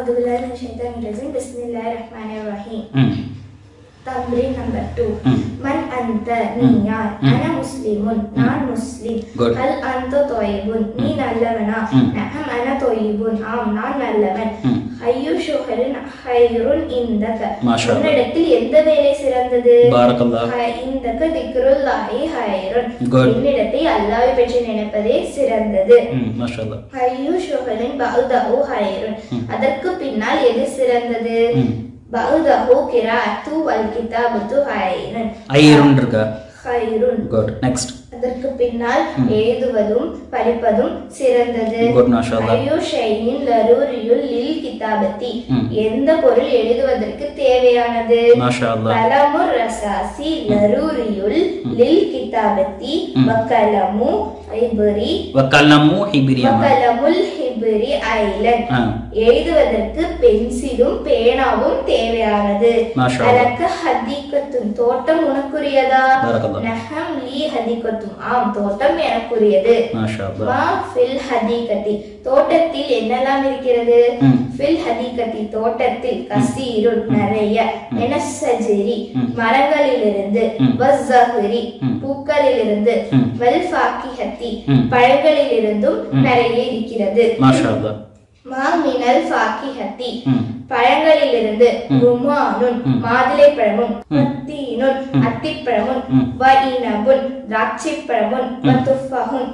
أعوذ بالله من الشيطان الرجيم بسم الله الرحمن الرحيم ம் تمرين نمبر 2 ம் من أنت நீ யார் أنا مسلم நான் முஸ்லிம் Good. هل أنت طيب நீ நல்லவனா ம். نعم أنا طيب ஆம் நான் நல்லவன் ம் ஐயு ஷுஹரின் ஹைருன் இந்தக மாஷா அல்லாஹ். உன்னிடத்தில் எந்த வேலை சிறந்தது பாரக்கல்லா ஹை- இந்தக திக்ருல்லாஹி ஹைருன் Good. என்னிடத்தில் அல்லாஹ்வை பற்றி நினைப்பதே சிறந்தது ம் மாஷா அல்லாஹ். ஐயு ஷுஹரின் பௌதஹு ஹைருன் அதற்கு பின்னால் எது சிறந்தது ம் பௌதஹு கிராஅத்து வல் கிதாபத்து ஹைருன் ஐயருன் இருக்கா ஹைருன் குட் நெக்ஸ்ட் அதற்கு பின்னால் எழுதுவதும் படிப்பதும் சிறந்தது குட் மாஷா அல்லாஹ். ஐயோ ஷையின் லரூரியுல் லில் கிதாபத்தி ம். எந்த பொருள் எழுதுவதற்கு தேவையானது மாஷா அல்லாஹ். கலமுர் ரசாசி லரூரியுல் லில் கிதாபத்தி வக்கலமு ஐபரி வக்கல்லமு ஹிபிரியமா வக்கலமுல் ஹிபரி ஐலன் ஆ எழுதுவதற்கு பென்சிலும் பேனாவும் தேவையானது மாஷா அல்லாஹ். அதற்கு ஹதீகத்தும் தோட்டம் உனக்குரியதா பாரக்கல்லாஹ். நஹம் லீ ஹதீகத்தும் ஆம் தோட்டம் எனக்குரியது மாஷா அல்லாஹ். மா ஃபில் ஹதீகத்தி தோட்டத்தில் என்னெல்லாம் இருக்கிறது ம் ஃபில் ஹதீகத்தி தோட்டத்தில் கசீருன் நிறைய எனசஜிரி மரங்களிலிருந்து ம். வஸ்ஸஹ்ரி ம். பூக்களிலிருந்து ம். வல் ஃபாக்கிஹத்தி ம். பழங்களிலிருந்தும் நிறைய இருக்கிறது மாஷா அல்லாஹ். மா மினல் ஃபாக்கிஹத்தி ம் பழங்களிலிருந்து ருமானுன் ம். மாதுளை பழமும் பத்தீனுன் அத்திப்பழமும் ம். வஇனபுன் திராட்சை பழமும் வத்துஃபஹுன்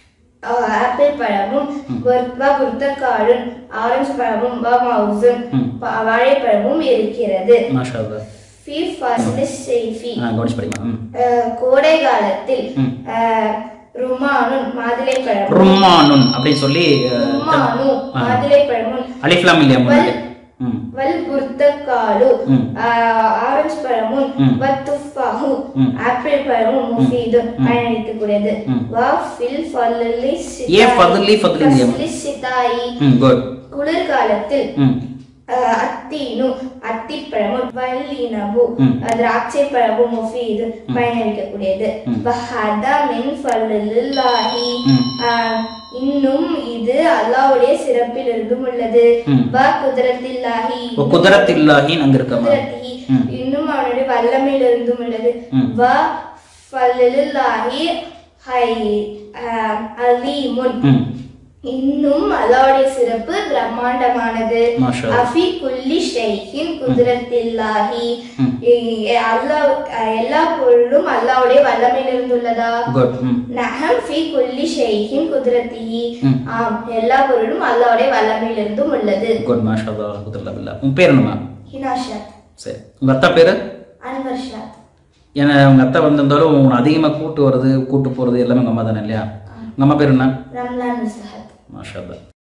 ஆப்பிள் பழமும் வ புர்தக்காலுன் ஆரஞ்சு பழமும் வ மவுசுன் ம். ப- வாழைப்பழமும் இருக்கிறது மாஷா அல்லாஹ். ஃபி ஃபஸ்லி ஷைஃபி ஆ கவனிச்சு படிக்கலாம் ம் அஹ், கோடை காலத்தில் ம். அஹ், ருமானுன் மாதுளை பழமும் ருமானுன் அப்படின்னு சொல்லி அஹ், ருமானு ஆ. மாதுளை பழமும் அலிஃப்லாம் இல்லையா முன்னாடி ம் வல் புர்தக்காலு ம். ஆஹ், ஆரஞ்சு பழமும் ம். வத்துஃபாஹு ம். ஆப்பிள் பழமும் முஃபீதும் பயனளிக்கக்கூடியது ம். வா ஃபில் ஃபல்லி ஏன் ஃபதுலி ஃபதுலி இல்லையா ஃபஸ்லி ஷிதாயி ம் குட் குளிர்காலத்தில் ம் ஆஹ், அத்தீனு அத்திப்பழமும் வல்லினபு ம். திராட்சை பழமும் முஃபீது பயனளிக்கக்கூடியது ம். வஹதா மின் ஃபல்லில்லாஹி ம். ஆஹ், இன்னும் இது அல்லாஹ்வுடைய சிறப்பில் இருந்தும் உள்ளது ம். வ குதிரத்தில்லாஹி இப்போ குதிரத்தில்லாஹின்னு அங்க இருக்கமா குதிரத்திஹி ம். இன்னும் அவனுடைய வல்லமையில் இருந்தும் உள்ளது ம். வ ஃபல்லில்லாஹி ஹை ஆஹ், அலீமுன் ம் இன்னும் அல்லாஹ்வுடைய சிறப்பு பிரம்மாண்டமானது மாஷா அல்லாஹ். அஃபி குல்லி ஷைஹின் குதிரத்தில்லாஹி ம். அல்லாஹ் எல்லா பொருளும் அல்லாஹ்வுடைய வல்லமையில் இருந்துள்ளதா குட் ம் நஹம் ஃபி குல்லி ஷைஹின் குதிரத்திஹி ம். ஆம் எல்லா பொருளும் அல்லாஹ்வுடைய வல்லமையில் இருந்தும் உள்ளது குட் மாஷா அல்லாஹ் குதிரல்லா பில்லா உன் பேர் என்னம்மா ஹினாஷத் சரி உங்க அத்தா பேரு அன்வர் ஷாத் ஏன்னா உங்க அத்தா வந்திருந்தாலும் உன்னை அதிகமா கூட்டு வர்றது கூட்டு போறது எல்லாமே உங்க அம்மா தானே இல்லையா உங்க அம்மா பேர் என்ன ரம்லான் முஸ்தஹத் மாஷா அல்லாஹ்